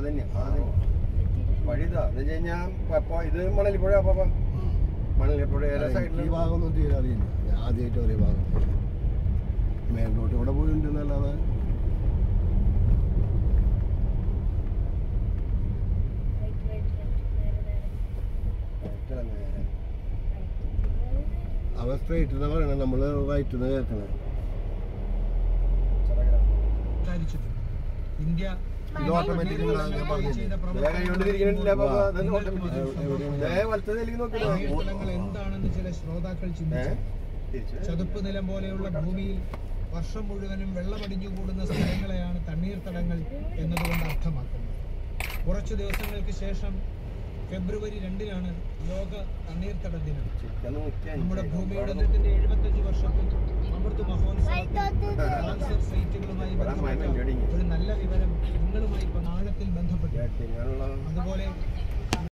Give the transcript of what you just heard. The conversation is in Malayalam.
അതന്നെ വഴി ഇതാ എന്ന് വെച്ച് കഴിഞ്ഞാൽ ഇപ്പൊ ഇത് മണലിപ്പുഴ അപ്പൊ മണലിപ്പുഴ ഏതാ എനിക്ക് സൈഡിൽ ഈ ഭാഗമൊന്നും തീരെ അറിയില്ല ഞാൻ ആദ്യമായിട്ട് ഒരേ ഭാഗം മെയിൻ റോഡ് ഇവിടെ പോയിട്ടുണ്ടെന്നല്ലാതെ അവൻ സ്ട്രൈറ്റ് എന്ന് പറയണത് നമ്മള് റൈറ്റ് എന്ന് കേൾക്കണത് സംസാരിച്ചിട്ടുണ്ട് ഇന്ത്യ ഇത് ഓട്ടോമാറ്റിക് ഞാൻ പറഞ്ഞില്ലേ കൈകൊണ്ടിരിക്കണില്ല അപ്പൊ വാ. അതന്നെ ഓട്ടോമാറ്റിക് എവിടെയാണ് വലത്തേക്ക് നോക്കില്ല തണ്ണീർത്തടങ്ങൾ എന്താണെന്ന് ചില ശ്രോതാക്കൾ ചിന്തിച്ചു ചതുപ്പ് നിലം പോലെയുള്ള ഭൂമിയിൽ വർഷം മുഴുവനും വെള്ളമടിഞ്ഞുകൂടുന്ന സ്ഥലങ്ങളെയാണ് തണ്ണീർത്തടങ്ങൾ എന്നതുകൊണ്ട് അർത്ഥമാക്കുന്നത് കുറച്ചു ദിവസങ്ങൾക്ക് ശേഷം ഫെബ്രുവരി രണ്ടിനാണ് ലോക തണ്ണീർത്തട ദിനം നമ്മുടെ ഭൂമിയുടേതിന്റെ എഴുപത്തഞ്ച് വർഷത്തിൽ അമൃത് മഹോത്സവത്തിൽ ക്യാൻസർ സൈറ്റുകളുമായി ബന്ധപ്പെട്ട ഒരു നല്ല വിവരം നിങ്ങളുമായി ഇപ്പൊ നാളത്തിൽ